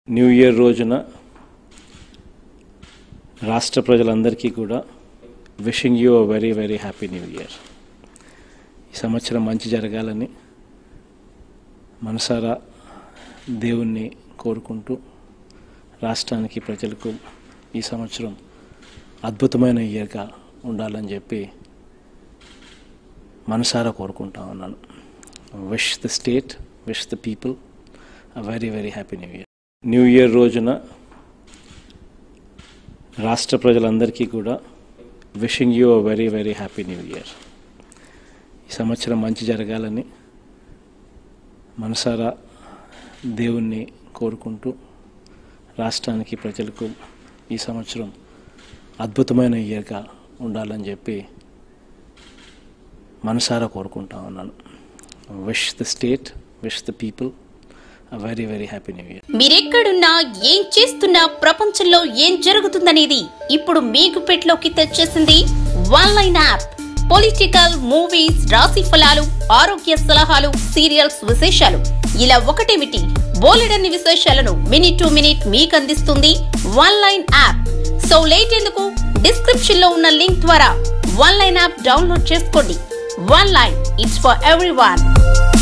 new year రోజున రాష్ట్ర ప్రజలందరికీ కూడా wishing you a very very happy new year ఈ సంవత్సరం మంచి జరగాలని మనసారా దేవుణ్ణి కోరుకుంటూ రాష్ట్రానికి ప్రజలకు ఈ సంవత్సరం అద్భుతమైన ఇయర్గా ఉండాలని చెప్పి మనసారా కోరుకుంటా ఉన్నాను wish the state wish the people a very very happy new year new year రోజున రాష్ట్ర ప్రజలందరికీ కూడా wishing you a very very happy new year ఈ సంవత్సరం మంచి జరగాలని మనసారా దేవుణ్ణి కోరుకుంటూ రాష్ట్రానికి ప్రజలకు ఈ సంవత్సరం అద్భుతమైన ఇయర్గా ఉండాలని చెప్పి మనసారా కోరుకుంటా ఉన్నాను wish the state wish the people a very very happy new year మీరెక్కడున్నా ఏం చేస్తున్నా ప్రపంచంలో ఏం జరుగుతుందనేది ఇప్పుడు మీకు పెట్లోకి తెచ్చేసింది one line app political movies రాశి ఫలాలు ఆరోగ్య సలహాలు సీరియల్స్ విశేషాలు ఇలా ఒకటేమిటి బోలెడన్ని విశేషాలను మినిట్ టు మినిట్ మీకు అందిస్తుంది one line app so late ఎందుకు డిస్క్రిప్షన్ లో ఉన్న లింక్ ద్వారా వన్ లైన్ యాప్ డౌన్లోడ్ చేసుకోండి one line it's for every